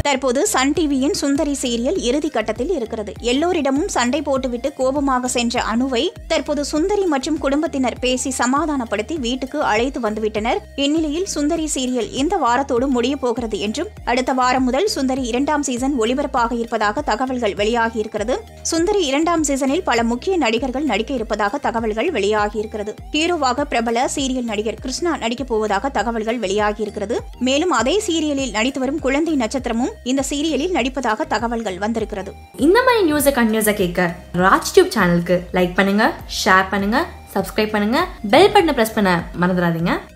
தற்போது சன் டிவியின் சுந்தரி சீரியல் இறுதி கட்டத்தில் இருக்கிறது எல்லோரிடமும் சண்டை போட்டுவிட்டு கோபமாக சென்ற அனுவை தற்போது சுந்தரி மற்றும் குடும்பத்தினர் பேசி சமாதானப்படுத்தி வீட்டுக்கு அழைத்து வந்துவிட்டனர் இந்நிலையில் சுந்தரி சீரியல் இந்த வாரத்தோடு முடிய போகிறது என்றும் அடுத்த வாரம் முதல் சுந்தரி இரண்டாம் சீசன் ஒளிபரப்பாக இருப்பதாக தகவல்கள் வெளியாகியிருக்கிறது சுந்தரி இரண்டாம் சீசனில் பல முக்கிய நடிகர்கள் நடிக்க இருப்பதாக தகவல்கள் வெளியாகியிருக்கிறது ஹீரோவாக பிரபல சீரியல் நடிகர் கிருஷ்ணா நடிக்கப் போவதாக தகவல்கள் வெளியாகியிருக்கிறது மேலும் அதே சீரியலில் நடித்து வரும் குழந்தை நட்சத்திரமும் இந்த சீரியலில் நடிப்பதாக தகவல்கள் வந்திருக்கிறது இந்த மாதிரி நியூஸை கண்டினியூஸாக கேட்க ராஜ் டியூப் சேனலுக்கு லைக் பண்ணுங்க ஷேர் பண்ணுங்க சப்ஸ்கிரைப் பண்ணுங்க பெல் பட்டனை ப்ரெஸ் பண்ண மறந்துடாதீங்க